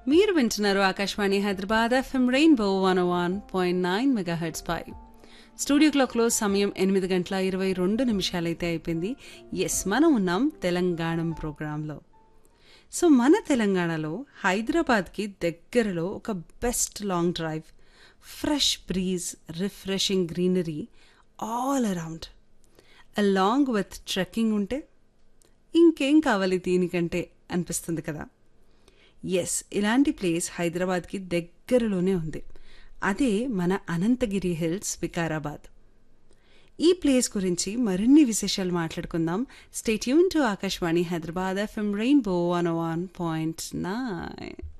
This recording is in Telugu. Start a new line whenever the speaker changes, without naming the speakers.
మీరు వింటున్నారు Akashvani Hyderabad FM rainbow one one point nine mega hits పై స్టూడియో క్లాక్లో సమయం ఎనిమిది గంటల ఇరవై రెండు నిమిషాలైతే అయిపోయింది ఎస్ మనం ఉన్నాం తెలంగాణ ప్రోగ్రాంలో సో మన తెలంగాణలో హైదరాబాద్కి దగ్గరలో ఒక best long drive fresh breeze refreshing greenery all around along with trekking ఉంటే ఇంకేం కావాలి దీనికంటే అనిపిస్తుంది కదా ఎస్ ఇలాంటి ప్లేస్ హైదరాబాద్కి దగ్గరలోనే ఉంది అదే మన అనంతగిరి హిల్స్ వికారాబాద్ ఈ ప్లేస్ గురించి మరిన్ని విశేషాలు మాట్లాడుకుందాం stay tune to Akashvani Hyderabad FM rainbow one one point nine